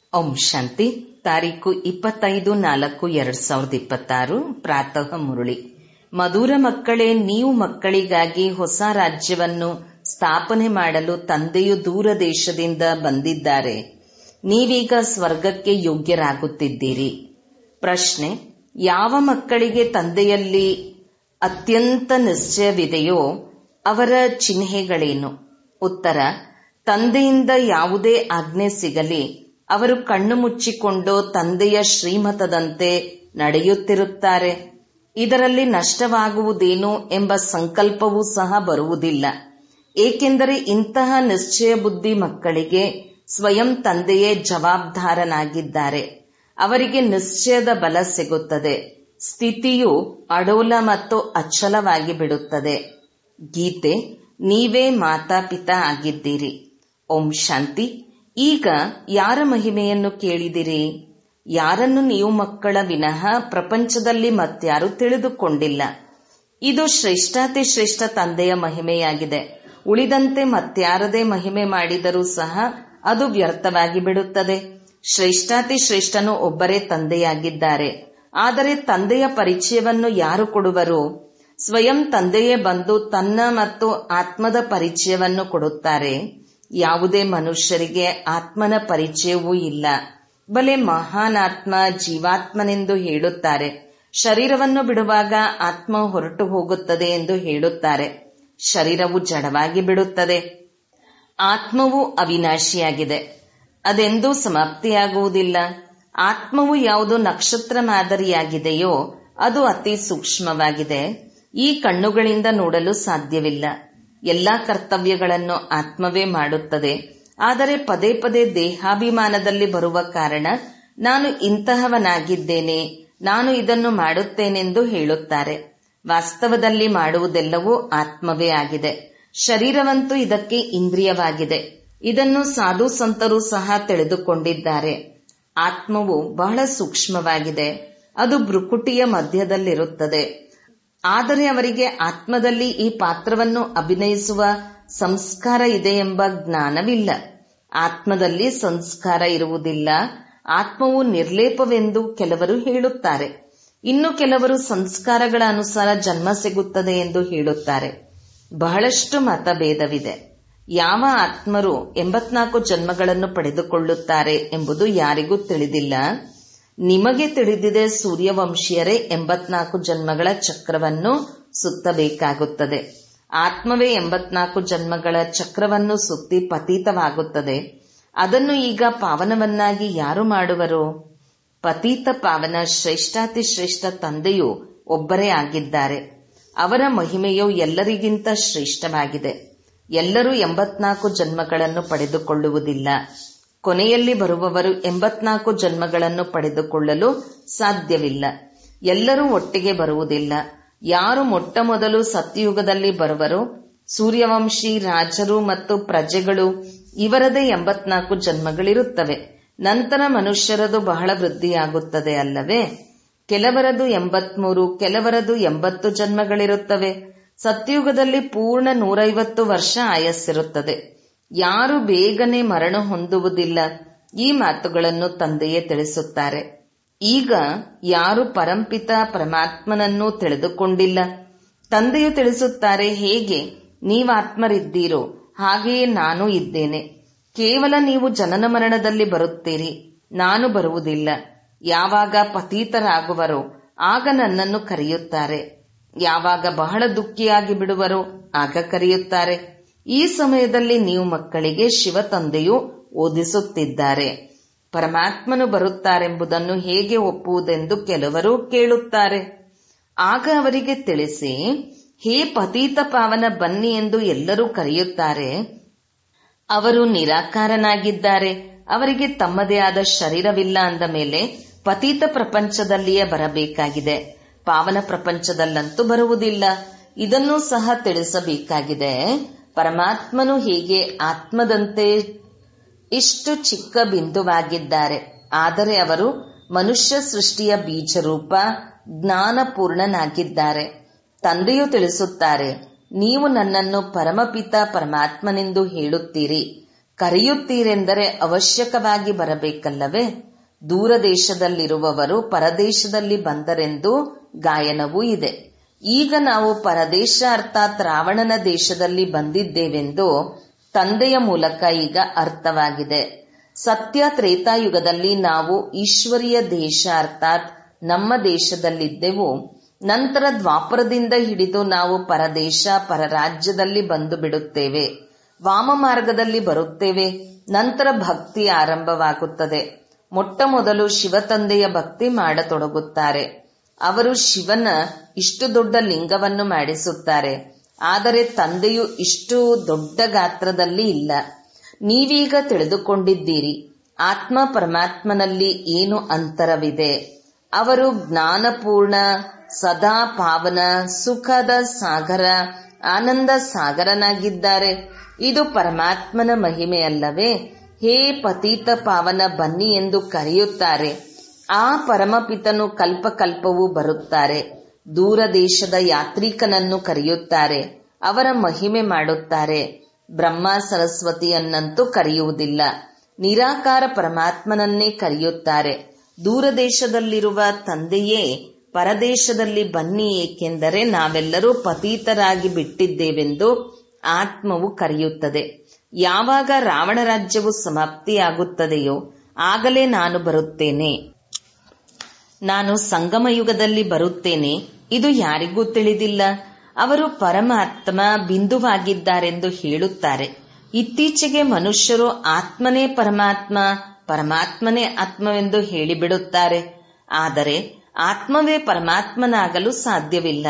ಓಂ ಶಾಂತಿ ತಾರೀಕು ಇಪ್ಪತ್ತೈದು ನಾಲ್ಕು ಎರಡ್ ಸಾವಿರದ ಇಪ್ಪತ್ತಾರು ಪ್ರಾತಃ ಮುರಳಿ ಮಧುರ ಮಕ್ಕಳೇ ನೀವು ಮಕ್ಕಳಿಗಾಗಿ ಹೊಸ ರಾಜ್ಯವನ್ನು ಸ್ಥಾಪನೆ ಮಾಡಲು ತಂದೆಯು ದೂರ ದೇಶದಿಂದ ಬಂದಿದ್ದಾರೆ ನೀವೀಗ ಸ್ವರ್ಗಕ್ಕೆ ಯೋಗ್ಯರಾಗುತ್ತಿದ್ದೀರಿ ಪ್ರಶ್ನೆ ಯಾವ ಮಕ್ಕಳಿಗೆ ತಂದೆಯಲ್ಲಿ ಅತ್ಯಂತ ನಿಶ್ಚಯವಿದೆಯೋ ಅವರ ಚಿಹ್ನೆಗಳೇನು ಉತ್ತರ ತಂದೆಯಿಂದ ಯಾವುದೇ ಆಜ್ಞೆ ಸಿಗಲಿ ಅವರು ಕಣ್ಣು ಮುಚ್ಚಿಕೊಂಡು ತಂದೆಯ ಶ್ರೀಮತದಂತೆ ನಡೆಯುತ್ತಿರುತ್ತಾರೆ ಇದರಲ್ಲಿ ನಷ್ಟವಾಗುವುದೇನು ಎಂಬ ಸಂಕಲ್ಪವೂ ಸಹ ಬರುವುದಿಲ್ಲ ಏಕೆಂದರೆ ಇಂತಹ ನಿಶ್ಚಯ ಬುದ್ಧಿ ಮಕ್ಕಳಿಗೆ ಸ್ವಯಂ ತಂದೆಯೇ ಜವಾಬ್ದಾರನಾಗಿದ್ದಾರೆ ಅವರಿಗೆ ನಿಶ್ಚಯದ ಬಲ ಸಿಗುತ್ತದೆ ಸ್ಥಿತಿಯು ಅಡೋಲ ಮತ್ತು ಅಚಲವಾಗಿ ಬಿಡುತ್ತದೆ ಗೀತೆ ನೀವೇ ಮಾತಾಪಿತಾ ಆಗಿದ್ದೀರಿ ಓಂ ಶಾಂತಿ ಈಗ ಯಾರ ಮಹಿಮೆಯನ್ನು ಕೇಳಿದಿರಿ ಯಾರನ್ನು ನೀವು ಮಕ್ಕಳ ವಿನಃ ಪ್ರಪಂಚದಲ್ಲಿ ಮತ್ಯಾರು ತಿಳಿದುಕೊಂಡಿಲ್ಲ ಇದು ಶ್ರೇಷ್ಠಾತಿ ಶ್ರೇಷ್ಠ ತಂದೆಯ ಮಹಿಮೆಯಾಗಿದೆ ಉಳಿದಂತೆ ಮತ್ಯಾರದೇ ಮಹಿಮೆ ಮಾಡಿದರೂ ಸಹ ಅದು ವ್ಯರ್ಥವಾಗಿ ಬಿಡುತ್ತದೆ ಶ್ರೇಷ್ಠಾತಿ ಶ್ರೇಷ್ಠನು ಒಬ್ಬರೇ ತಂದೆಯಾಗಿದ್ದಾರೆ ಆದರೆ ತಂದೆಯ ಪರಿಚಯವನ್ನು ಯಾರು ಕೊಡುವರು ಸ್ವಯಂ ತಂದೆಯೇ ಬಂದು ತನ್ನ ಮತ್ತು ಆತ್ಮದ ಪರಿಚಯವನ್ನು ಕೊಡುತ್ತಾರೆ ಯಾವುದೇ ಮನುಷ್ಯರಿಗೆ ಆತ್ಮನ ಪರಿಚಯವೂ ಇಲ್ಲ ಬಲೆ ಮಹಾನ್ ಆತ್ಮ ಜೀವಾತ್ಮನೆಂದು ಹೇಳುತ್ತಾರೆ ಶರೀರವನ್ನು ಬಿಡುವಾಗ ಆತ್ಮ ಹೊರಟು ಹೋಗುತ್ತದೆ ಎಂದು ಹೇಳುತ್ತಾರೆ ಶರೀರವು ಜಡವಾಗಿ ಬಿಡುತ್ತದೆ ಆತ್ಮವು ಅವಿನಾಶಿಯಾಗಿದೆ ಅದೆಂದೂ ಸಮಾಪ್ತಿಯಾಗುವುದಿಲ್ಲ ಆತ್ಮವು ಯಾವುದು ನಕ್ಷತ್ರ ಮಾದರಿಯಾಗಿದೆಯೋ ಅದು ಅತಿ ಸೂಕ್ಷ್ಮವಾಗಿದೆ ಈ ಕಣ್ಣುಗಳಿಂದ ನೋಡಲು ಸಾಧ್ಯವಿಲ್ಲ ಎಲ್ಲಾ ಕರ್ತವ್ಯಗಳನ್ನು ಆತ್ಮವೇ ಮಾಡುತ್ತದೆ ಆದರೆ ಪದೇ ಪದೇ ದೇಹಾಭಿಮಾನದಲ್ಲಿ ಬರುವ ಕಾರಣ ನಾನು ಇಂತಹವನಾಗಿದ್ದೇನೆ ನಾನು ಇದನ್ನು ಮಾಡುತ್ತೇನೆಂದು ಹೇಳುತ್ತಾರೆ ವಾಸ್ತವದಲ್ಲಿ ಮಾಡುವುದೆಲ್ಲವೂ ಆತ್ಮವೇ ಆಗಿದೆ ಶರೀರವಂತೂ ಇದಕ್ಕೆ ಇಂದ್ರಿಯವಾಗಿದೆ ಇದನ್ನು ಸಾಧು ಸಂತರು ಸಹ ತಿಳಿದುಕೊಂಡಿದ್ದಾರೆ ಆತ್ಮವು ಬಹಳ ಸೂಕ್ಷ್ಮವಾಗಿದೆ ಅದು ಭ್ರುಕುಟಿಯ ಮಧ್ಯದಲ್ಲಿರುತ್ತದೆ ಆದರೆ ಅವರಿಗೆ ಆತ್ಮದಲ್ಲಿ ಈ ಪಾತ್ರವನ್ನು ಅಭಿನಯಿಸುವ ಸಂಸ್ಕಾರ ಇದೆ ಎಂಬ ಜ್ಞಾನವಿಲ್ಲ ಆತ್ಮದಲ್ಲಿ ಸಂಸ್ಕಾರ ಇರುವುದಿಲ್ಲ ಆತ್ಮವು ನಿರ್ಲೇಪವೆಂದು ಕೆಲವರು ಹೇಳುತ್ತಾರೆ ಇನ್ನು ಕೆಲವರು ಸಂಸ್ಕಾರಗಳ ಅನುಸಾರ ಜನ್ಮ ಸಿಗುತ್ತದೆ ಎಂದು ಹೇಳುತ್ತಾರೆ ಬಹಳಷ್ಟು ಮತಭೇದವಿದೆ ಯಾವ ಆತ್ಮರು ಎಂಬತ್ನಾಲ್ಕು ಜನ್ಮಗಳನ್ನು ಪಡೆದುಕೊಳ್ಳುತ್ತಾರೆ ಎಂಬುದು ಯಾರಿಗೂ ತಿಳಿದಿಲ್ಲ ನಿಮಗೆ ತಿಳಿದಿದೆ ಸೂರ್ಯವಂಶೀಯರೇ ಎಂಬತ್ನಾಲ್ಕು ಜನ್ಮಗಳ ಚಕ್ರವನ್ನು ಸುತ್ತಬೇಕಾಗುತ್ತದೆ ಆತ್ಮವೇ ಎಂಬತ್ನಾಲ್ಕು ಜನ್ಮಗಳ ಚಕ್ರವನ್ನು ಸುತ್ತಿ ಪತೀತವಾಗುತ್ತದೆ ಅದನ್ನು ಈಗ ಪಾವನವನ್ನಾಗಿ ಯಾರು ಮಾಡುವರು ಪತೀತ ಪಾವನ ಶ್ರೇಷ್ಠಾತಿ ಶ್ರೇಷ್ಠ ತಂದೆಯು ಒಬ್ಬರೇ ಆಗಿದ್ದಾರೆ ಅವರ ಮಹಿಮೆಯು ಎಲ್ಲರಿಗಿಂತ ಶ್ರೇಷ್ಠವಾಗಿದೆ ಎಲ್ಲರೂ ಎಂಬತ್ನಾಲ್ಕು ಜನ್ಮಗಳನ್ನು ಪಡೆದುಕೊಳ್ಳುವುದಿಲ್ಲ ಕೊನೆಯಲ್ಲಿ ಬರುವವರು ಎಂಬತ್ನಾಲ್ಕು ಜನ್ಮಗಳನ್ನು ಪಡೆದುಕೊಳ್ಳಲು ಸಾಧ್ಯವಿಲ್ಲ ಎಲ್ಲರೂ ಒಟ್ಟಿಗೆ ಬರುವುದಿಲ್ಲ ಯಾರು ಮೊಟ್ಟ ಮೊದಲು ಸತ್ಯಯುಗದಲ್ಲಿ ಬರುವರು ಸೂರ್ಯವಂಶಿ ರಾಜರು ಮತ್ತು ಪ್ರಜೆಗಳು ಇವರದೇ ಎಂಬತ್ನಾಲ್ಕು ಜನ್ಮಗಳಿರುತ್ತವೆ ನಂತರ ಮನುಷ್ಯರದು ಬಹಳ ವೃದ್ಧಿಯಾಗುತ್ತದೆ ಅಲ್ಲವೇ ಕೆಲವರದು ಎಂಬತ್ಮೂರು ಕೆಲವರದು ಎಂಬತ್ತು ಜನ್ಮಗಳಿರುತ್ತವೆ ಸತ್ಯುಗದಲ್ಲಿ ಪೂರ್ಣ ನೂರೈವತ್ತು ವರ್ಷ ಆಯಸ್ಸಿರುತ್ತದೆ ಯಾರು ಬೇಗನೆ ಮರಣ ಹೊಂದುವುದಿಲ್ಲ ಈ ಮಾತುಗಳನ್ನು ತಂದೆಯೇ ತಿಳಿಸುತ್ತಾರೆ ಈಗ ಯಾರು ಪರಂಪಿತ ಪರಮಾತ್ಮನನ್ನು ತಿಳಿದುಕೊಂಡಿಲ್ಲ ತಂದೆಯು ತಿಳಿಸುತ್ತಾರೆ ಹೇಗೆ ನೀವಾತ್ಮರಿದ್ದೀರೋ ಹಾಗೆಯೇ ನಾನು ಇದ್ದೇನೆ ಕೇವಲ ನೀವು ಜನನ ಮರಣದಲ್ಲಿ ಬರುತ್ತೀರಿ ನಾನು ಬರುವುದಿಲ್ಲ ಯಾವಾಗ ಪತೀತರಾಗುವರೋ ಆಗ ನನ್ನನ್ನು ಕರೆಯುತ್ತಾರೆ ಯಾವಾಗ ಬಹಳ ದುಃಖಿಯಾಗಿ ಬಿಡುವರೋ ಆಗ ಕರೆಯುತ್ತಾರೆ ಈ ಸಮಯದಲ್ಲಿ ನೀವು ಮಕ್ಕಳಿಗೆ ಶಿವ ತಂದೆಯು ಓದಿಸುತ್ತಿದ್ದಾರೆ ಪರಮಾತ್ಮನು ಬರುತ್ತಾರೆಂಬುದನ್ನು ಹೇಗೆ ಒಪ್ಪುವುದೆಂದು ಕೆಲವರು ಕೇಳುತ್ತಾರೆ ಆಗ ಅವರಿಗೆ ತಿಳಿಸಿ ಹೇ ಪತೀತ ಪಾವನ ಬನ್ನಿ ಎಂದು ಎಲ್ಲರೂ ಕರೆಯುತ್ತಾರೆ ಅವರು ನಿರಾಕಾರನಾಗಿದ್ದಾರೆ ಅವರಿಗೆ ತಮ್ಮದೇ ಆದ ಶರೀರವಿಲ್ಲ ಅಂದ ಮೇಲೆ ಪತೀತ ಪ್ರಪಂಚದಲ್ಲಿಯೇ ಬರಬೇಕಾಗಿದೆ ಪಾವನ ಪ್ರಪಂಚದಲ್ಲಂತೂ ಬರುವುದಿಲ್ಲ ಇದನ್ನೂ ಸಹ ತಿಳಿಸಬೇಕಾಗಿದೆ ಪರಮಾತ್ಮನು ಹೀಗೆ ಆತ್ಮದಂತೆ ಇಷ್ಟು ಚಿಕ್ಕ ಬಿಂದುವಾಗಿದ್ದಾರೆ ಆದರೆ ಅವರು ಮನುಷ್ಯ ಸೃಷ್ಟಿಯ ಬೀಜರೂಪ ಜ್ಞಾನಪೂರ್ಣನಾಗಿದ್ದಾರೆ ತಂದೆಯು ತಿಳಿಸುತ್ತಾರೆ ನೀವು ನನ್ನನ್ನು ಪರಮಪಿತ ಪರಮಾತ್ಮನೆಂದು ಹೇಳುತ್ತೀರಿ ಕರೆಯುತ್ತೀರೆಂದರೆ ಅವಶ್ಯಕವಾಗಿ ಬರಬೇಕಲ್ಲವೇ ದೂರ ದೇಶದಲ್ಲಿರುವವರು ಪರದೇಶದಲ್ಲಿ ಬಂದರೆಂದು ಗಾಯನವೂ ಇದೆ ಈಗ ನಾವು ಪರದೇಶ ಅರ್ಥಾತ್ ರಾವಣನ ದೇಶದಲ್ಲಿ ಬಂದಿದ್ದೇವೆಂದು ತಂದೆಯ ಮೂಲಕ ಈಗ ಅರ್ಥವಾಗಿದೆ ಸತ್ಯ ತ್ರೇತಾಯುಗದಲ್ಲಿ ನಾವು ಈಶ್ವರೀಯ ದೇಶ ಅರ್ಥಾತ್ ನಮ್ಮ ದೇಶದಲ್ಲಿದ್ದೆವು ನಂತರ ದ್ವಾಪರದಿಂದ ಹಿಡಿದು ನಾವು ಪರದೇಶ ಪರರಾಜ್ಯದಲ್ಲಿ ಬಂದು ಬಿಡುತ್ತೇವೆ ವಾಮ ಮಾರ್ಗದಲ್ಲಿ ಬರುತ್ತೇವೆ ನಂತರ ಭಕ್ತಿ ಆರಂಭವಾಗುತ್ತದೆ ಮೊಟ್ಟ ಮೊದಲು ಶಿವತಂದೆಯ ಭಕ್ತಿ ಮಾಡತೊಡಗುತ್ತಾರೆ ಅವರು ಶಿವನ ಇಷ್ಟು ದೊಡ್ಡ ಲಿಂಗವನ್ನು ಮಾಡಿಸುತ್ತಾರೆ ಆದರೆ ತಂದೆಯು ಇಷ್ಟು ದೊಡ್ಡ ಗಾತ್ರದಲ್ಲಿ ಇಲ್ಲ ನೀವೀಗ ತಿಳಿದುಕೊಂಡಿದ್ದೀರಿ ಆತ್ಮ ಪರಮಾತ್ಮನಲ್ಲಿ ಏನು ಅಂತರವಿದೆ ಅವರು ಜ್ಞಾನಪೂರ್ಣ ಸದಾ ಪಾವನ ಸುಖದ ಸಾಗರ ಆನಂದ ಸಾಗರನಾಗಿದ್ದಾರೆ ಇದು ಪರಮಾತ್ಮನ ಮಹಿಮೆಯಲ್ಲವೇ ಹೇ ಪತೀತ ಪಾವನ ಬನ್ನಿ ಎಂದು ಕರೆಯುತ್ತಾರೆ ಆ ಪರಮಪಿತನು ಕಲ್ಪಕಲ್ಪವೂ ಬರುತ್ತಾರೆ ದೂರ ದೇಶದ ಯಾತ್ರಿಕನನ್ನು ಕರೆಯುತ್ತಾರೆ ಅವರ ಮಹಿಮೆ ಮಾಡುತ್ತಾರೆ ಬ್ರಹ್ಮ ಸರಸ್ವತಿಯನ್ನಂತೂ ಕರೆಯುವುದಿಲ್ಲ ನಿರಾಕಾರ ಪರಮಾತ್ಮನನ್ನೇ ಕರೆಯುತ್ತಾರೆ ದೂರ ದೇಶದಲ್ಲಿರುವ ತಂದೆಯೇ ಪರದೇಶದಲ್ಲಿ ಬನ್ನಿ ಏಕೆಂದರೆ ನಾವೆಲ್ಲರೂ ಪತೀತರಾಗಿ ಬಿಟ್ಟಿದ್ದೇವೆಂದು ಆತ್ಮವು ಕರೆಯುತ್ತದೆ ಯಾವಾಗ ರಾವಣ ರಾಜ್ಯವು ಸಮಾಪ್ತಿಯಾಗುತ್ತದೆಯೋ ಆಗಲೇ ನಾನು ಬರುತ್ತೇನೆ ನಾನು ಸಂಗಮ ಯುಗದಲ್ಲಿ ಬರುತ್ತೇನೆ ಇದು ಯಾರಿಗೂ ತಿಳಿದಿಲ್ಲ ಅವರು ಪರಮಾತ್ಮ ಬಿಂದುವಾಗಿದ್ದಾರೆಂದು ಹೇಳುತ್ತಾರೆ ಇತ್ತೀಚೆಗೆ ಮನುಷ್ಯರು ಆತ್ಮನೇ ಪರಮಾತ್ಮ ಪರಮಾತ್ಮನೇ ಆತ್ಮವೆಂದು ಹೇಳಿಬಿಡುತ್ತಾರೆ ಆದರೆ ಆತ್ಮವೇ ಪರಮಾತ್ಮನಾಗಲು ಸಾಧ್ಯವಿಲ್ಲ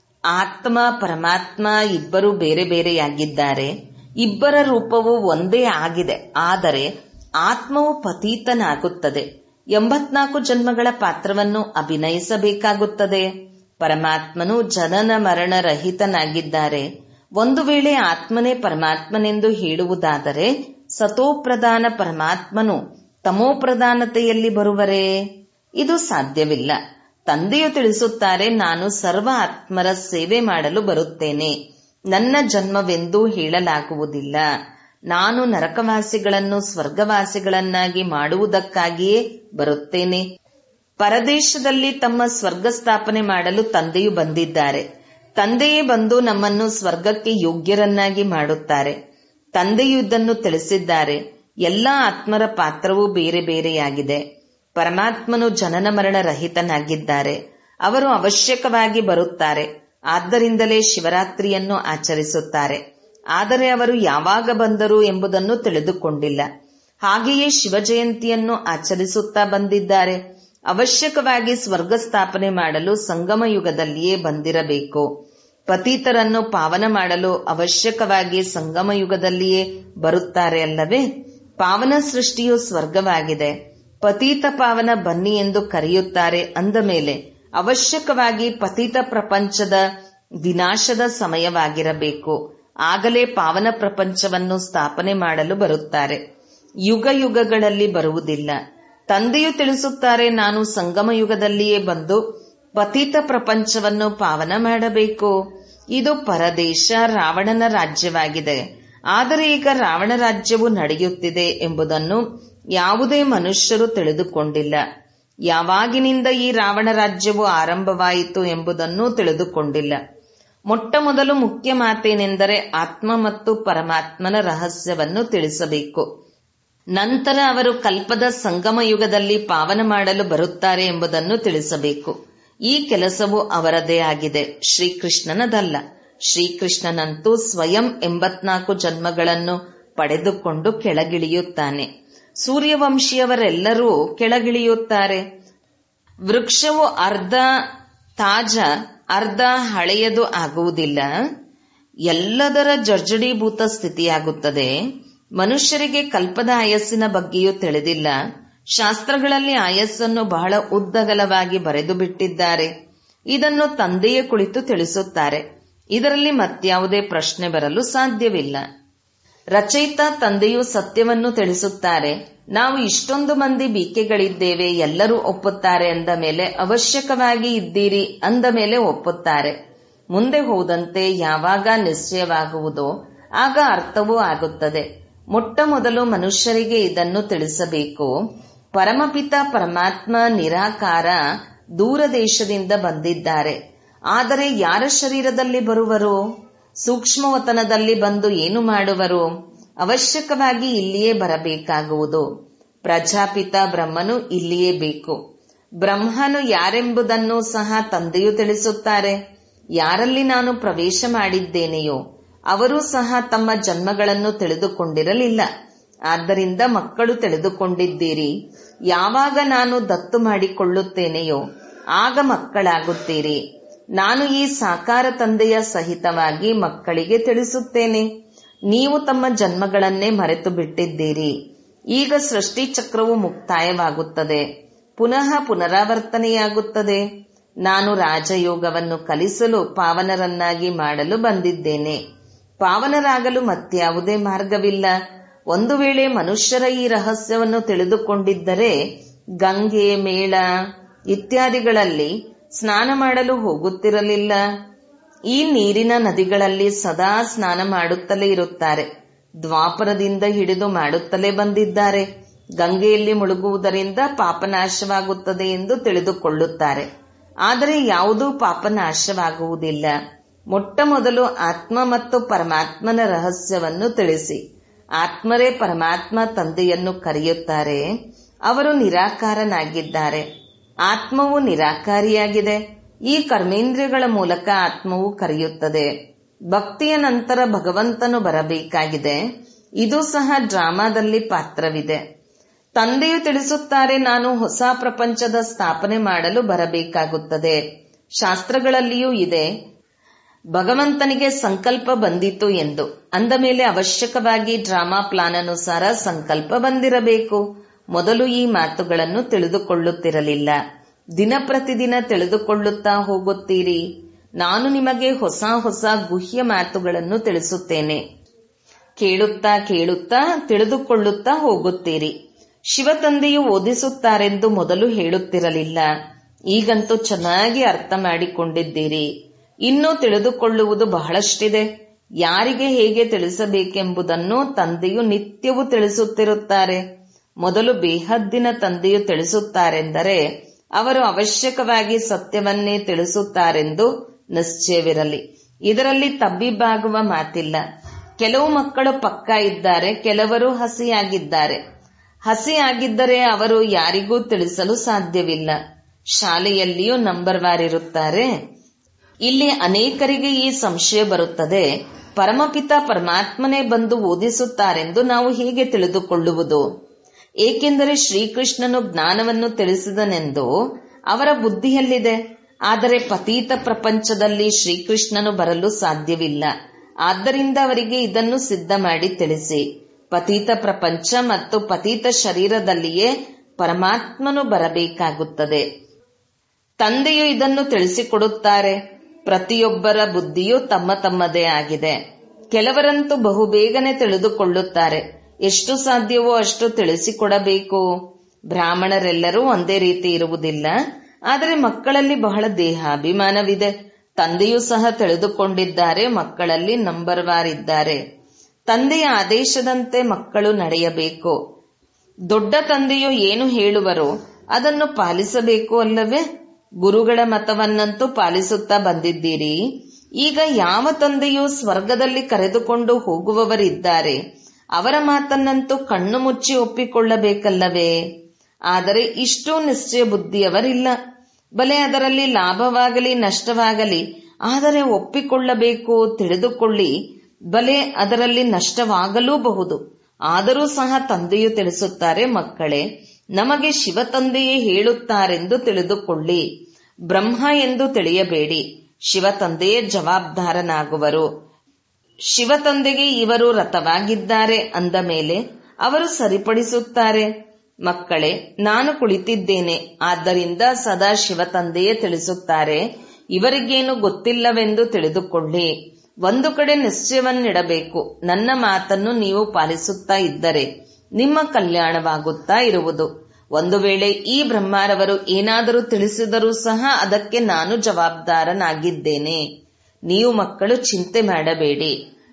ಆತ್ಮ ಪರಮಾತ್ಮ ಇಬ್ಬರು ಬೇರೆ ಬೇರೆಯಾಗಿದ್ದಾರೆ ಇಬ್ಬರ ರೂಪವು ಒಂದೇ ಆಗಿದೆ ಆದರೆ ಆತ್ಮವು ಪತೀತನಾಗುತ್ತದೆ ಎಂಬತ್ನಾಲ್ಕು ಜನ್ಮಗಳ ಪಾತ್ರವನ್ನು ಅಭಿನಯಿಸಬೇಕಾಗುತ್ತದೆ ಪರಮಾತ್ಮನು ಜನನ ಮರಣ ರಹಿತನಾಗಿದ್ದಾರೆ ಒಂದು ವೇಳೆ ಆತ್ಮನೇ ಪರಮಾತ್ಮನೆಂದು ಹೇಳುವುದಾದರೆ ಸತೋಪ್ರಧಾನ ಪರಮಾತ್ಮನು ತಮೋಪ್ರಧಾನತೆಯಲ್ಲಿ ಬರುವರೇ ಇದು ಸಾಧ್ಯವಿಲ್ಲ ತಂದೆಯು ತಿಳಿಸುತ್ತಾರೆ ನಾನು ಸರ್ವ ಆತ್ಮರ ಸೇವೆ ಮಾಡಲು ಬರುತ್ತೇನೆ ನನ್ನ ಜನ್ಮವೆಂದೂ ಹೇಳಲಾಗುವುದಿಲ್ಲ ನಾನು ನರಕವಾಸಿಗಳನ್ನು ಸ್ವರ್ಗವಾಸಿಗಳನ್ನಾಗಿ ಮಾಡುವುದಕ್ಕಾಗಿಯೇ ಬರುತ್ತೇನೆ ಪರದೇಶದಲ್ಲಿ ತಮ್ಮ ಸ್ವರ್ಗ ಸ್ಥಾಪನೆ ಮಾಡಲು ತಂದೆಯು ಬಂದಿದ್ದಾರೆ ತಂದೆಯೇ ಬಂದು ನಮ್ಮನ್ನು ಸ್ವರ್ಗಕ್ಕೆ ಯೋಗ್ಯರನ್ನಾಗಿ ಮಾಡುತ್ತಾರೆ ತಂದೆಯು ಇದನ್ನು ತಿಳಿಸಿದ್ದಾರೆ ಎಲ್ಲಾ ಆತ್ಮರ ಪಾತ್ರವೂ ಬೇರೆ ಬೇರೆಯಾಗಿದೆ ಪರಮಾತ್ಮನು ಜನನ ಮರಣ ರಹಿತನಾಗಿದ್ದಾರೆ ಅವರು ಅವಶ್ಯಕವಾಗಿ ಬರುತ್ತಾರೆ ಆದ್ದರಿಂದಲೇ ಶಿವರಾತ್ರಿಯನ್ನು ಆಚರಿಸುತ್ತಾರೆ ಆದರೆ ಅವರು ಯಾವಾಗ ಬಂದರು ಎಂಬುದನ್ನು ತಿಳಿದುಕೊಂಡಿಲ್ಲ ಹಾಗೆಯೇ ಶಿವಜಯಂತಿಯನ್ನು ಆಚರಿಸುತ್ತಾ ಬಂದಿದ್ದಾರೆ ಅವಶ್ಯಕವಾಗಿ ಸ್ವರ್ಗ ಸ್ಥಾಪನೆ ಮಾಡಲು ಸಂಗಮ ಯುಗದಲ್ಲಿಯೇ ಬಂದಿರಬೇಕು ಪತೀತರನ್ನು ಪಾವನ ಮಾಡಲು ಅವಶ್ಯಕವಾಗಿ ಸಂಗಮ ಯುಗದಲ್ಲಿಯೇ ಬರುತ್ತಾರೆ ಅಲ್ಲವೇ ಪಾವನ ಸೃಷ್ಟಿಯು ಸ್ವರ್ಗವಾಗಿದೆ ಪತೀತ ಪಾವನ ಬನ್ನಿ ಎಂದು ಕರೆಯುತ್ತಾರೆ ಅಂದ ಮೇಲೆ ಅವಶ್ಯಕವಾಗಿ ಪತೀತ ಪ್ರಪಂಚದ ವಿನಾಶದ ಸಮಯವಾಗಿರಬೇಕು ಆಗಲೇ ಪಾವನ ಪ್ರಪಂಚವನ್ನು ಸ್ಥಾಪನೆ ಮಾಡಲು ಬರುತ್ತಾರೆ ಯುಗ ಯುಗಗಳಲ್ಲಿ ಬರುವುದಿಲ್ಲ ತಂದೆಯು ತಿಳಿಸುತ್ತಾರೆ ನಾನು ಸಂಗಮ ಯುಗದಲ್ಲಿಯೇ ಬಂದು ಪತೀತ ಪ್ರಪಂಚವನ್ನು ಪಾವನ ಮಾಡಬೇಕು ಇದು ಪರದೇಶ ರಾವಣನ ರಾಜ್ಯವಾಗಿದೆ ಆದರೆ ಈಗ ರಾವಣ ರಾಜ್ಯವು ನಡೆಯುತ್ತಿದೆ ಎಂಬುದನ್ನು ಯಾವುದೇ ಮನುಷ್ಯರು ತಿಳಿದುಕೊಂಡಿಲ್ಲ ಯಾವಾಗಿನಿಂದ ಈ ರಾವಣ ರಾಜ್ಯವು ಆರಂಭವಾಯಿತು ಎಂಬುದನ್ನು ತಿಳಿದುಕೊಂಡಿಲ್ಲ ಮೊಟ್ಟ ಮೊದಲು ಮುಖ್ಯ ಮಾತೇನೆಂದರೆ ಆತ್ಮ ಮತ್ತು ಪರಮಾತ್ಮನ ರಹಸ್ಯವನ್ನು ತಿಳಿಸಬೇಕು ನಂತರ ಅವರು ಕಲ್ಪದ ಸಂಗಮ ಯುಗದಲ್ಲಿ ಪಾವನ ಮಾಡಲು ಬರುತ್ತಾರೆ ಎಂಬುದನ್ನು ತಿಳಿಸಬೇಕು ಈ ಕೆಲಸವು ಅವರದೇ ಆಗಿದೆ ಶ್ರೀಕೃಷ್ಣನದಲ್ಲ ಶ್ರೀಕೃಷ್ಣನಂತೂ ಸ್ವಯಂ ಎಂಬತ್ನಾಲ್ಕು ಜನ್ಮಗಳನ್ನು ಪಡೆದುಕೊಂಡು ಕೆಳಗಿಳಿಯುತ್ತಾನೆ ಸೂರ್ಯವಂಶಿಯವರೆಲ್ಲರೂ ಕೆಳಗಿಳಿಯುತ್ತಾರೆ ವೃಕ್ಷವು ಅರ್ಧ ತಾಜ ಅರ್ಧ ಹಳೆಯದು ಆಗುವುದಿಲ್ಲ ಎಲ್ಲದರ ಜರ್ಜಡೀಭೂತ ಸ್ಥಿತಿಯಾಗುತ್ತದೆ ಮನುಷ್ಯರಿಗೆ ಕಲ್ಪದ ಆಯಸ್ಸಿನ ಬಗ್ಗೆಯೂ ತಿಳಿದಿಲ್ಲ ಶಾಸ್ತ್ರಗಳಲ್ಲಿ ಆಯಸ್ಸನ್ನು ಬಹಳ ಉದ್ದಗಲವಾಗಿ ಬರೆದು ಬಿಟ್ಟಿದ್ದಾರೆ ಇದನ್ನು ತಂದೆಯೇ ಕುಳಿತು ತಿಳಿಸುತ್ತಾರೆ ಇದರಲ್ಲಿ ಮತ್ಯಾವುದೇ ಪ್ರಶ್ನೆ ಬರಲು ಸಾಧ್ಯವಿಲ್ಲ ರಚಯಿತ ತಂದೆಯು ಸತ್ಯವನ್ನು ತಿಳಿಸುತ್ತಾರೆ ನಾವು ಇಷ್ಟೊಂದು ಮಂದಿ ಬೀಕೆಗಳಿದ್ದೇವೆ ಎಲ್ಲರೂ ಒಪ್ಪುತ್ತಾರೆ ಅಂದ ಮೇಲೆ ಅವಶ್ಯಕವಾಗಿ ಇದ್ದೀರಿ ಅಂದ ಮೇಲೆ ಒಪ್ಪುತ್ತಾರೆ ಮುಂದೆ ಹೋದಂತೆ ಯಾವಾಗ ನಿಶ್ಚಯವಾಗುವುದೋ ಆಗ ಅರ್ಥವೂ ಆಗುತ್ತದೆ ಮೊಟ್ಟ ಮೊದಲು ಮನುಷ್ಯರಿಗೆ ಇದನ್ನು ತಿಳಿಸಬೇಕು ಪರಮಪಿತ ಪರಮಾತ್ಮ ನಿರಾಕಾರ ದೂರ ದೇಶದಿಂದ ಬಂದಿದ್ದಾರೆ ಆದರೆ ಯಾರ ಶರೀರದಲ್ಲಿ ಬರುವರು ಸೂಕ್ಷ್ಮವತನದಲ್ಲಿ ಬಂದು ಏನು ಮಾಡುವರು ಅವಶ್ಯಕವಾಗಿ ಇಲ್ಲಿಯೇ ಬರಬೇಕಾಗುವುದು ಪ್ರಜಾಪಿತ ಬ್ರಹ್ಮನು ಇಲ್ಲಿಯೇ ಬೇಕು ಬ್ರಹ್ಮನು ಯಾರೆಂಬುದನ್ನು ಸಹ ತಂದೆಯು ತಿಳಿಸುತ್ತಾರೆ ಯಾರಲ್ಲಿ ನಾನು ಪ್ರವೇಶ ಮಾಡಿದ್ದೇನೆಯೋ ಅವರೂ ಸಹ ತಮ್ಮ ಜನ್ಮಗಳನ್ನು ತಿಳಿದುಕೊಂಡಿರಲಿಲ್ಲ ಆದ್ದರಿಂದ ಮಕ್ಕಳು ತಿಳಿದುಕೊಂಡಿದ್ದೀರಿ ಯಾವಾಗ ನಾನು ದತ್ತು ಮಾಡಿಕೊಳ್ಳುತ್ತೇನೆಯೋ ಆಗ ಮಕ್ಕಳಾಗುತ್ತೀರಿ ನಾನು ಈ ಸಾಕಾರ ತಂದೆಯ ಸಹಿತವಾಗಿ ಮಕ್ಕಳಿಗೆ ತಿಳಿಸುತ್ತೇನೆ ನೀವು ತಮ್ಮ ಜನ್ಮಗಳನ್ನೇ ಮರೆತು ಬಿಟ್ಟಿದ್ದೀರಿ ಈಗ ಸೃಷ್ಟಿ ಚಕ್ರವು ಮುಕ್ತಾಯವಾಗುತ್ತದೆ ಪುನಃ ಪುನರಾವರ್ತನೆಯಾಗುತ್ತದೆ ನಾನು ರಾಜಯೋಗವನ್ನು ಕಲಿಸಲು ಪಾವನರನ್ನಾಗಿ ಮಾಡಲು ಬಂದಿದ್ದೇನೆ ಪಾವನರಾಗಲು ಮತ್ಯಾವುದೇ ಮಾರ್ಗವಿಲ್ಲ ಒಂದು ವೇಳೆ ಮನುಷ್ಯರ ಈ ರಹಸ್ಯವನ್ನು ತಿಳಿದುಕೊಂಡಿದ್ದರೆ ಗಂಗೆ ಮೇಳ ಇತ್ಯಾದಿಗಳಲ್ಲಿ ಸ್ನಾನ ಮಾಡಲು ಹೋಗುತ್ತಿರಲಿಲ್ಲ ಈ ನೀರಿನ ನದಿಗಳಲ್ಲಿ ಸದಾ ಸ್ನಾನ ಮಾಡುತ್ತಲೇ ಇರುತ್ತಾರೆ ದ್ವಾಪರದಿಂದ ಹಿಡಿದು ಮಾಡುತ್ತಲೇ ಬಂದಿದ್ದಾರೆ ಗಂಗೆಯಲ್ಲಿ ಮುಳುಗುವುದರಿಂದ ಪಾಪನಾಶವಾಗುತ್ತದೆ ಎಂದು ತಿಳಿದುಕೊಳ್ಳುತ್ತಾರೆ ಆದರೆ ಯಾವುದೂ ಪಾಪನಾಶವಾಗುವುದಿಲ್ಲ ಮೊಟ್ಟ ಮೊದಲು ಆತ್ಮ ಮತ್ತು ಪರಮಾತ್ಮನ ರಹಸ್ಯವನ್ನು ತಿಳಿಸಿ ಆತ್ಮರೇ ಪರಮಾತ್ಮ ತಂದೆಯನ್ನು ಕರೆಯುತ್ತಾರೆ ಅವರು ನಿರಾಕಾರನಾಗಿದ್ದಾರೆ ಆತ್ಮವು ನಿರಾಕಾರಿಯಾಗಿದೆ ಈ ಕರ್ಮೇಂದ್ರಿಯಗಳ ಮೂಲಕ ಆತ್ಮವು ಕರೆಯುತ್ತದೆ ಭಕ್ತಿಯ ನಂತರ ಭಗವಂತನು ಬರಬೇಕಾಗಿದೆ ಇದು ಸಹ ಡ್ರಾಮಾದಲ್ಲಿ ಪಾತ್ರವಿದೆ ತಂದೆಯು ತಿಳಿಸುತ್ತಾರೆ ನಾನು ಹೊಸ ಪ್ರಪಂಚದ ಸ್ಥಾಪನೆ ಮಾಡಲು ಬರಬೇಕಾಗುತ್ತದೆ ಶಾಸ್ತ್ರಗಳಲ್ಲಿಯೂ ಇದೆ ಭಗವಂತನಿಗೆ ಸಂಕಲ್ಪ ಬಂದಿತು ಎಂದು ಅಂದ ಮೇಲೆ ಅವಶ್ಯಕವಾಗಿ ಡ್ರಾಮಾ ಪ್ಲಾನ್ ಅನುಸಾರ ಸಂಕಲ್ಪ ಬಂದಿರಬೇಕು ಮೊದಲು ಈ ಮಾತುಗಳನ್ನು ತಿಳಿದುಕೊಳ್ಳುತ್ತಿರಲಿಲ್ಲ ದಿನ ಪ್ರತಿದಿನ ತಿಳಿದುಕೊಳ್ಳುತ್ತಾ ಹೋಗುತ್ತೀರಿ ನಾನು ನಿಮಗೆ ಹೊಸ ಹೊಸ ಗುಹ್ಯ ಮಾತುಗಳನ್ನು ತಿಳಿಸುತ್ತೇನೆ ಕೇಳುತ್ತಾ ಕೇಳುತ್ತಾ ತಿಳಿದುಕೊಳ್ಳುತ್ತಾ ಹೋಗುತ್ತೀರಿ ಶಿವತಂದೆಯು ಓದಿಸುತ್ತಾರೆಂದು ಮೊದಲು ಹೇಳುತ್ತಿರಲಿಲ್ಲ ಈಗಂತೂ ಚೆನ್ನಾಗಿ ಅರ್ಥ ಮಾಡಿಕೊಂಡಿದ್ದೀರಿ ಇನ್ನೂ ತಿಳಿದುಕೊಳ್ಳುವುದು ಬಹಳಷ್ಟಿದೆ ಯಾರಿಗೆ ಹೇಗೆ ತಿಳಿಸಬೇಕೆಂಬುದನ್ನು ತಂದೆಯು ನಿತ್ಯವೂ ತಿಳಿಸುತ್ತಿರುತ್ತಾರೆ ಮೊದಲು ಬೇಹದ್ದಿನ ತಂದೆಯು ತಿಳಿಸುತ್ತಾರೆಂದರೆ ಅವರು ಅವಶ್ಯಕವಾಗಿ ಸತ್ಯವನ್ನೇ ತಿಳಿಸುತ್ತಾರೆಂದು ನಿಶ್ಚಯವಿರಲಿ ಇದರಲ್ಲಿ ತಬ್ಬಿಬ್ಬಾಗುವ ಮಾತಿಲ್ಲ ಕೆಲವು ಮಕ್ಕಳು ಪಕ್ಕ ಇದ್ದಾರೆ ಕೆಲವರು ಹಸಿಯಾಗಿದ್ದಾರೆ ಹಸಿಯಾಗಿದ್ದರೆ ಅವರು ಯಾರಿಗೂ ತಿಳಿಸಲು ಸಾಧ್ಯವಿಲ್ಲ ಶಾಲೆಯಲ್ಲಿಯೂ ನಂಬರ್ ವಾರ್ ಇರುತ್ತಾರೆ ಇಲ್ಲಿ ಅನೇಕರಿಗೆ ಈ ಸಂಶಯ ಬರುತ್ತದೆ ಪರಮಪಿತ ಪರಮಾತ್ಮನೇ ಬಂದು ಓದಿಸುತ್ತಾರೆಂದು ನಾವು ಹೇಗೆ ತಿಳಿದುಕೊಳ್ಳುವುದು ಏಕೆಂದರೆ ಶ್ರೀಕೃಷ್ಣನು ಜ್ಞಾನವನ್ನು ತಿಳಿಸಿದನೆಂದು ಅವರ ಬುದ್ಧಿಯಲ್ಲಿದೆ ಆದರೆ ಪತೀತ ಪ್ರಪಂಚದಲ್ಲಿ ಶ್ರೀಕೃಷ್ಣನು ಬರಲು ಸಾಧ್ಯವಿಲ್ಲ ಆದ್ದರಿಂದ ಅವರಿಗೆ ಇದನ್ನು ಸಿದ್ಧ ಮಾಡಿ ತಿಳಿಸಿ ಪತೀತ ಪ್ರಪಂಚ ಮತ್ತು ಪತೀತ ಶರೀರದಲ್ಲಿಯೇ ಪರಮಾತ್ಮನು ಬರಬೇಕಾಗುತ್ತದೆ ತಂದೆಯು ಇದನ್ನು ತಿಳಿಸಿಕೊಡುತ್ತಾರೆ ಪ್ರತಿಯೊಬ್ಬರ ಬುದ್ಧಿಯು ತಮ್ಮ ತಮ್ಮದೇ ಆಗಿದೆ ಕೆಲವರಂತೂ ಬಹುಬೇಗನೆ ತಿಳಿದುಕೊಳ್ಳುತ್ತಾರೆ ಎಷ್ಟು ಸಾಧ್ಯವೋ ಅಷ್ಟು ತಿಳಿಸಿಕೊಡಬೇಕು ಬ್ರಾಹ್ಮಣರೆಲ್ಲರೂ ಒಂದೇ ರೀತಿ ಇರುವುದಿಲ್ಲ ಆದರೆ ಮಕ್ಕಳಲ್ಲಿ ಬಹಳ ದೇಹಾಭಿಮಾನವಿದೆ ತಂದೆಯೂ ಸಹ ತಿಳಿದುಕೊಂಡಿದ್ದಾರೆ ಮಕ್ಕಳಲ್ಲಿ ನಂಬರ್ ವಾರ್ ಇದ್ದಾರೆ ತಂದೆಯ ಆದೇಶದಂತೆ ಮಕ್ಕಳು ನಡೆಯಬೇಕು ದೊಡ್ಡ ತಂದೆಯು ಏನು ಹೇಳುವರೋ ಅದನ್ನು ಪಾಲಿಸಬೇಕು ಅಲ್ಲವೇ ಗುರುಗಳ ಮತವನ್ನಂತೂ ಪಾಲಿಸುತ್ತಾ ಬಂದಿದ್ದೀರಿ ಈಗ ಯಾವ ತಂದೆಯು ಸ್ವರ್ಗದಲ್ಲಿ ಕರೆದುಕೊಂಡು ಹೋಗುವವರಿದ್ದಾರೆ ಅವರ ಮಾತನ್ನಂತೂ ಕಣ್ಣು ಮುಚ್ಚಿ ಒಪ್ಪಿಕೊಳ್ಳಬೇಕಲ್ಲವೇ ಆದರೆ ಇಷ್ಟೂ ನಿಶ್ಚಯ ಬುದ್ಧಿಯವರಿಲ್ಲ ಬಲೆ ಅದರಲ್ಲಿ ಲಾಭವಾಗಲಿ ನಷ್ಟವಾಗಲಿ ಆದರೆ ಒಪ್ಪಿಕೊಳ್ಳಬೇಕು ತಿಳಿದುಕೊಳ್ಳಿ ಬಲೆ ಅದರಲ್ಲಿ ನಷ್ಟವಾಗಲೂಬಹುದು ಆದರೂ ಸಹ ತಂದೆಯು ತಿಳಿಸುತ್ತಾರೆ ಮಕ್ಕಳೇ ನಮಗೆ ಶಿವ ತಂದೆಯೇ ಹೇಳುತ್ತಾರೆಂದು ತಿಳಿದುಕೊಳ್ಳಿ ಬ್ರಹ್ಮ ಎಂದು ತಿಳಿಯಬೇಡಿ ಶಿವ ತಂದೆಯೇ ಜವಾಬ್ದಾರನಾಗುವರು ಶಿವ ತಂದೆಗೆ ಇವರು ರಥವಾಗಿದ್ದಾರೆ ಅಂದ ಮೇಲೆ ಅವರು ಸರಿಪಡಿಸುತ್ತಾರೆ ಮಕ್ಕಳೇ ನಾನು ಕುಳಿತಿದ್ದೇನೆ ಆದ್ದರಿಂದ ಸದಾ ಶಿವ ತಂದೆಯೇ ತಿಳಿಸುತ್ತಾರೆ ಇವರಿಗೇನು ಗೊತ್ತಿಲ್ಲವೆಂದು ತಿಳಿದುಕೊಳ್ಳಿ ಒಂದು ಕಡೆ ನಿಶ್ಚಯವನ್ನಿಡಬೇಕು ನನ್ನ ಮಾತನ್ನು ನೀವು ಪಾಲಿಸುತ್ತಾ ಇದ್ದರೆ ನಿಮ್ಮ ಕಲ್ಯಾಣವಾಗುತ್ತಾ ಇರುವುದು ಒಂದು ವೇಳೆ ಈ ಬ್ರಹ್ಮಾರವರು ಏನಾದರೂ ತಿಳಿಸಿದರೂ ಸಹ ಅದಕ್ಕೆ ನಾನು ಜವಾಬ್ದಾರನಾಗಿದ್ದೇನೆ ನೀವು ಮಕ್ಕಳು ಚಿಂತೆ ಮಾಡಬೇಡಿ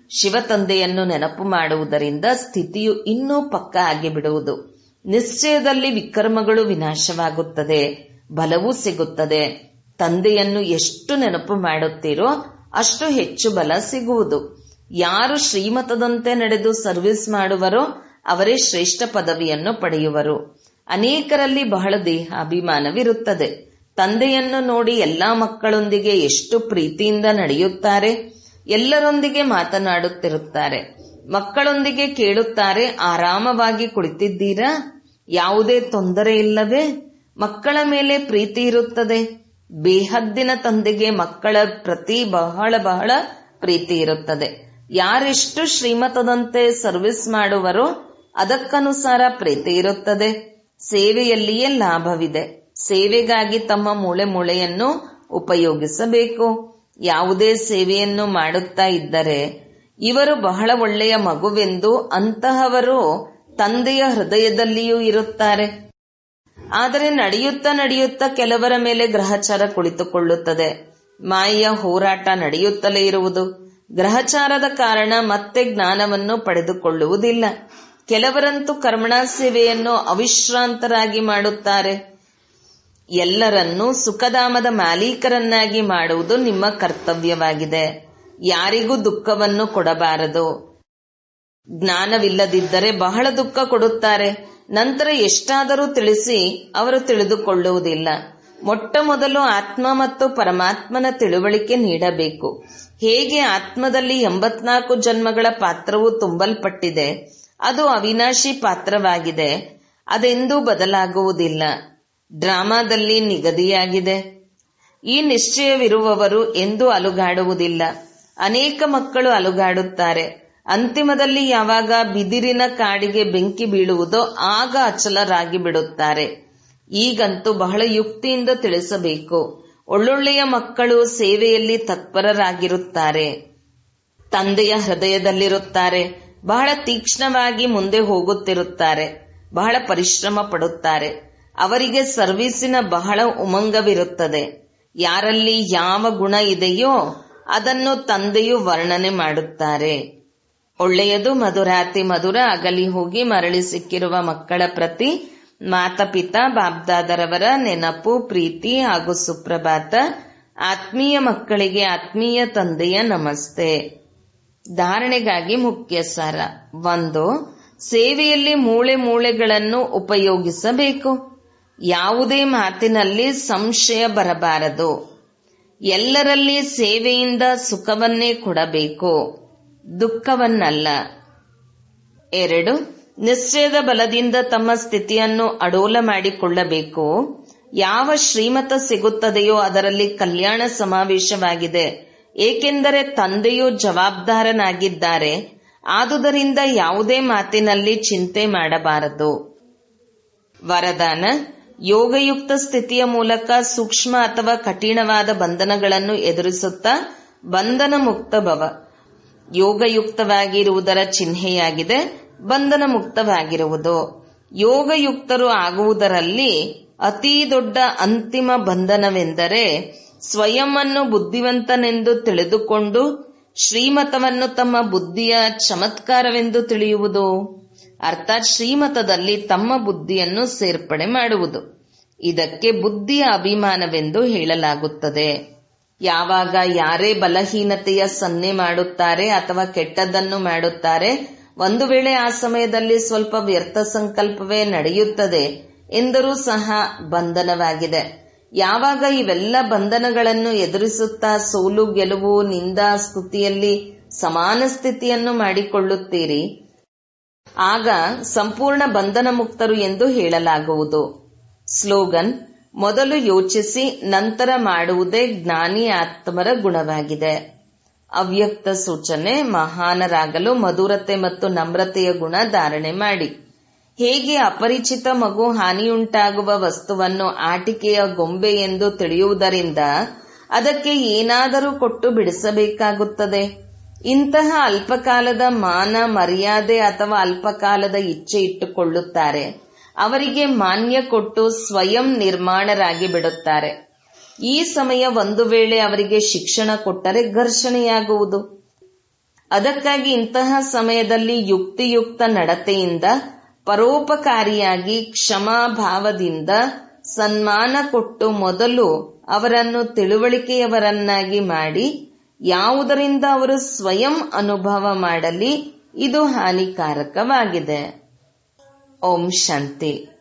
ಶಿವತಂದೆಯನ್ನು ನೆನಪು ಮಾಡುವುದರಿಂದ ಸ್ಥಿತಿಯು ಇನ್ನೂ ಪಕ್ಕ ಆಗಿಬಿಡುವುದು ನಿಶ್ಚಯದಲ್ಲಿ ವಿಕರ್ಮಗಳು ವಿನಾಶವಾಗುತ್ತದೆ ಬಲವೂ ಸಿಗುತ್ತದೆ ತಂದೆಯನ್ನು ಎಷ್ಟು ನೆನಪು ಮಾಡುತ್ತೀರೋ ಅಷ್ಟು ಹೆಚ್ಚು ಬಲ ಸಿಗುವುದು ಯಾರು ಶ್ರೀಮತದಂತೆ ನಡೆದು ಸರ್ವಿಸ್ ಮಾಡುವರೋ ಅವರೇ ಶ್ರೇಷ್ಠ ಪದವಿಯನ್ನು ಪಡೆಯುವರು ಅನೇಕರಲ್ಲಿ ಬಹಳ ದೇಹಾಭಿಮಾನವಿರುತ್ತದೆ ತಂದೆಯನ್ನು ನೋಡಿ ಎಲ್ಲಾ ಮಕ್ಕಳೊಂದಿಗೆ ಎಷ್ಟು ಪ್ರೀತಿಯಿಂದ ನಡೆಯುತ್ತಾರೆ ಎಲ್ಲರೊಂದಿಗೆ ಮಾತನಾಡುತ್ತಿರುತ್ತಾರೆ ಮಕ್ಕಳೊಂದಿಗೆ ಕೇಳುತ್ತಾರೆ ಆರಾಮವಾಗಿ ಕುಳಿತಿದ್ದೀರಾ ಯಾವುದೇ ತೊಂದರೆ ಇಲ್ಲವೇ ಮಕ್ಕಳ ಮೇಲೆ ಪ್ರೀತಿ ಇರುತ್ತದೆ ಬೇಹದ್ದಿನ ತಂದೆಗೆ ಮಕ್ಕಳ ಪ್ರತಿ ಬಹಳ ಬಹಳ ಪ್ರೀತಿ ಇರುತ್ತದೆ ಯಾರೆಷ್ಟು ಶ್ರೀಮತದಂತೆ ಸರ್ವಿಸ್ ಮಾಡುವರೋ ಅದಕ್ಕನುಸಾರ ಪ್ರೀತಿ ಇರುತ್ತದೆ ಸೇವೆಯಲ್ಲಿಯೇ ಲಾಭವಿದೆ ಸೇವೆಗಾಗಿ ತಮ್ಮ ಮೂಳೆ ಮೂಳೆಯನ್ನು ಉಪಯೋಗಿಸಬೇಕು ಯಾವುದೇ ಸೇವೆಯನ್ನು ಮಾಡುತ್ತಾ ಇದ್ದರೆ ಇವರು ಬಹಳ ಒಳ್ಳೆಯ ಮಗುವೆಂದು ಅಂತಹವರು ತಂದೆಯ ಹೃದಯದಲ್ಲಿಯೂ ಇರುತ್ತಾರೆ ಆದರೆ ನಡೆಯುತ್ತಾ ನಡೆಯುತ್ತಾ ಕೆಲವರ ಮೇಲೆ ಗ್ರಹಚಾರ ಕುಳಿತುಕೊಳ್ಳುತ್ತದೆ ಮಾಯೆಯ ಹೋರಾಟ ನಡೆಯುತ್ತಲೇ ಇರುವುದು ಗ್ರಹಚಾರದ ಕಾರಣ ಮತ್ತೆ ಜ್ಞಾನವನ್ನು ಪಡೆದುಕೊಳ್ಳುವುದಿಲ್ಲ ಕೆಲವರಂತೂ ಕರ್ಮಣಾ ಸೇವೆಯನ್ನು ಅವಿಶ್ರಾಂತರಾಗಿ ಮಾಡುತ್ತಾರೆ ಎಲ್ಲರನ್ನೂ ಸುಖಧಾಮದ ಮಾಲೀಕರನ್ನಾಗಿ ಮಾಡುವುದು ನಿಮ್ಮ ಕರ್ತವ್ಯವಾಗಿದೆ ಯಾರಿಗೂ ದುಃಖವನ್ನು ಕೊಡಬಾರದು ಜ್ಞಾನವಿಲ್ಲದಿದ್ದರೆ ಬಹಳ ದುಃಖ ಕೊಡುತ್ತಾರೆ ನಂತರ ಎಷ್ಟಾದರೂ ತಿಳಿಸಿ ಅವರು ತಿಳಿದುಕೊಳ್ಳುವುದಿಲ್ಲ ಮೊಟ್ಟ ಮೊದಲು ಆತ್ಮ ಮತ್ತು ಪರಮಾತ್ಮನ ತಿಳುವಳಿಕೆ ನೀಡಬೇಕು ಹೇಗೆ ಆತ್ಮದಲ್ಲಿ ಎಂಬತ್ನಾಲ್ಕು ಜನ್ಮಗಳ ಪಾತ್ರವು ತುಂಬಲ್ಪಟ್ಟಿದೆ ಅದು ಅವಿನಾಶಿ ಪಾತ್ರವಾಗಿದೆ ಅದೆಂದೂ ಬದಲಾಗುವುದಿಲ್ಲ ಡ್ರಾಮಾದಲ್ಲಿ ನಿಗದಿಯಾಗಿದೆ ಈ ನಿಶ್ಚಯವಿರುವವರು ಎಂದೂ ಅಲುಗಾಡುವುದಿಲ್ಲ ಅನೇಕ ಮಕ್ಕಳು ಅಲುಗಾಡುತ್ತಾರೆ ಅಂತಿಮದಲ್ಲಿ ಯಾವಾಗ ಬಿದಿರಿನ ಕಾಡಿಗೆ ಬೆಂಕಿ ಬೀಳುವುದೋ ಆಗ ಅಚಲರಾಗಿ ಬಿಡುತ್ತಾರೆ ಈಗಂತೂ ಬಹಳ ಯುಕ್ತಿಯಿಂದ ತಿಳಿಸಬೇಕು ಒಳ್ಳೊಳ್ಳೆಯ ಮಕ್ಕಳು ಸೇವೆಯಲ್ಲಿ ತತ್ಪರರಾಗಿರುತ್ತಾರೆ ತಂದೆಯ ಹೃದಯದಲ್ಲಿರುತ್ತಾರೆ ಬಹಳ ತೀಕ್ಷ್ಣವಾಗಿ ಮುಂದೆ ಹೋಗುತ್ತಿರುತ್ತಾರೆ ಬಹಳ ಪರಿಶ್ರಮ ಪಡುತ್ತಾರೆ ಅವರಿಗೆ ಸರ್ವೀಸಿನ ಬಹಳ ಉಮಂಗವಿರುತ್ತದೆ ಯಾರಲ್ಲಿ ಯಾವ ಗುಣ ಇದೆಯೋ ಅದನ್ನು ತಂದೆಯು ವರ್ಣನೆ ಮಾಡುತ್ತಾರೆ ಒಳ್ಳೆಯದು ಮಧುರಾತಿ ಮಧುರ ಅಗಲಿ ಹೋಗಿ ಮರಳಿ ಸಿಕ್ಕಿರುವ ಮಕ್ಕಳ ಪ್ರತಿ ಮಾತಪಿತಾ ಬಾಬ್ದಾದರವರ ನೆನಪು ಪ್ರೀತಿ ಹಾಗೂ ಸುಪ್ರಭಾತ ಆತ್ಮೀಯ ಮಕ್ಕಳಿಗೆ ಆತ್ಮೀಯ ತಂದೆಯ ನಮಸ್ತೆ ಧಾರಣೆಗಾಗಿ ಮುಖ್ಯ ಸಾರ ಒಂದು ಸೇವೆಯಲ್ಲಿ ಮೂಳೆ ಮೂಳೆಗಳನ್ನು ಉಪಯೋಗಿಸಬೇಕು ಯಾವುದೇ ಮಾತಿನಲ್ಲಿ ಸಂಶಯ ಬರಬಾರದು ಎಲ್ಲರಲ್ಲಿ ಸೇವೆಯಿಂದ ಸುಖವನ್ನೇ ಕೊಡಬೇಕು ದುಃಖವನ್ನಲ್ಲ ಎರಡು ನಿಶ್ಚಯದ ಬಲದಿಂದ ತಮ್ಮ ಸ್ಥಿತಿಯನ್ನು ಅಡೋಲ ಮಾಡಿಕೊಳ್ಳಬೇಕು ಯಾವ ಶ್ರೀಮತ ಸಿಗುತ್ತದೆಯೋ ಅದರಲ್ಲಿ ಕಲ್ಯಾಣ ಸಮಾವೇಶವಾಗಿದೆ ಏಕೆಂದರೆ ತಂದೆಯು ಜವಾಬ್ದಾರನಾಗಿದ್ದಾರೆ ಆದುದರಿಂದ ಯಾವುದೇ ಮಾತಿನಲ್ಲಿ ಚಿಂತೆ ಮಾಡಬಾರದು ವರದಾನ ಯೋಗಯುಕ್ತ ಸ್ಥಿತಿಯ ಮೂಲಕ ಸೂಕ್ಷ್ಮ ಅಥವಾ ಕಠಿಣವಾದ ಬಂಧನಗಳನ್ನು ಎದುರಿಸುತ್ತಾ ಬಂಧನ ಮುಕ್ತ ಭವ ಯೋಗಯುಕ್ತವಾಗಿರುವುದರ ಚಿಹ್ನೆಯಾಗಿದೆ ಬಂಧನ ಮುಕ್ತವಾಗಿರುವುದು ಯೋಗಯುಕ್ತರು ಆಗುವುದರಲ್ಲಿ ಅತೀ ದೊಡ್ಡ ಅಂತಿಮ ಬಂಧನವೆಂದರೆ ಸ್ವಯಂವನ್ನು ಬುದ್ಧಿವಂತನೆಂದು ತಿಳಿದುಕೊಂಡು ಶ್ರೀಮತವನ್ನು ತಮ್ಮ ಬುದ್ಧಿಯ ಚಮತ್ಕಾರವೆಂದು ತಿಳಿಯುವುದು ಅರ್ಥಾತ್ ಶ್ರೀಮತದಲ್ಲಿ ತಮ್ಮ ಬುದ್ಧಿಯನ್ನು ಸೇರ್ಪಡೆ ಮಾಡುವುದು ಇದಕ್ಕೆ ಬುದ್ಧಿಯ ಅಭಿಮಾನವೆಂದು ಹೇಳಲಾಗುತ್ತದೆ ಯಾವಾಗ ಯಾರೇ ಬಲಹೀನತೆಯ ಸನ್ನೆ ಮಾಡುತ್ತಾರೆ ಅಥವಾ ಕೆಟ್ಟದ್ದನ್ನು ಮಾಡುತ್ತಾರೆ ಒಂದು ವೇಳೆ ಆ ಸಮಯದಲ್ಲಿ ಸ್ವಲ್ಪ ವ್ಯರ್ಥ ಸಂಕಲ್ಪವೇ ನಡೆಯುತ್ತದೆ ಎಂದರೂ ಸಹ ಬಂಧನವಾಗಿದೆ ಯಾವಾಗ ಇವೆಲ್ಲ ಬಂಧನಗಳನ್ನು ಎದುರಿಸುತ್ತಾ ಸೋಲು ಗೆಲುವು ನಿಂದಾ ಸ್ತುತಿಯಲ್ಲಿ ಸಮಾನ ಸ್ಥಿತಿಯನ್ನು ಮಾಡಿಕೊಳ್ಳುತ್ತೀರಿ ಆಗ ಸಂಪೂರ್ಣ ಬಂಧನ ಮುಕ್ತರು ಎಂದು ಹೇಳಲಾಗುವುದು ಸ್ಲೋಗನ್ ಮೊದಲು ಯೋಚಿಸಿ ನಂತರ ಮಾಡುವುದೇ ಜ್ಞಾನಿ ಆತ್ಮರ ಗುಣವಾಗಿದೆ ಅವ್ಯಕ್ತ ಸೂಚನೆ ಮಹಾನರಾಗಲು ಮಧುರತೆ ಮತ್ತು ನಮ್ರತೆಯ ಗುಣ ಧಾರಣೆ ಮಾಡಿ ಹೇಗೆ ಅಪರಿಚಿತ ಮಗು ಹಾನಿಯುಂಟಾಗುವ ವಸ್ತುವನ್ನು ಆಟಿಕೆಯ ಗೊಂಬೆ ಎಂದು ತಿಳಿಯುವುದರಿಂದ ಅದಕ್ಕೆ ಏನಾದರೂ ಕೊಟ್ಟು ಬಿಡಿಸಬೇಕಾಗುತ್ತದೆ ಇಂತಹ ಅಲ್ಪಕಾಲದ ಮಾನ ಮರ್ಯಾದೆ ಅಥವಾ ಅಲ್ಪಕಾಲದ ಇಚ್ಛೆ ಇಟ್ಟುಕೊಳ್ಳುತ್ತಾರೆ ಅವರಿಗೆ ಮಾನ್ಯ ಕೊಟ್ಟು ಸ್ವಯಂ ನಿರ್ಮಾಣರಾಗಿ ಬಿಡುತ್ತಾರೆ ಈ ಸಮಯ ಒಂದು ವೇಳೆ ಅವರಿಗೆ ಶಿಕ್ಷಣ ಕೊಟ್ಟರೆ ಘರ್ಷಣೆಯಾಗುವುದು ಅದಕ್ಕಾಗಿ ಇಂತಹ ಸಮಯದಲ್ಲಿ ಯುಕ್ತಿಯುಕ್ತ ನಡತೆಯಿಂದ ಪರೋಪಕಾರಿಯಾಗಿ ಕ್ಷಮಾಭಾವದಿಂದ ಸನ್ಮಾನ ಕೊಟ್ಟು ಮೊದಲು ಅವರನ್ನು ತಿಳುವಳಿಕೆಯವರನ್ನಾಗಿ ಮಾಡಿ ಯಾವುದರಿಂದ ಅವರು ಸ್ವಯಂ ಅನುಭವ ಮಾಡಲಿ ಇದು ಹಾನಿಕಾರಕವಾಗಿದೆ ಓಂ ಶಾಂತಿ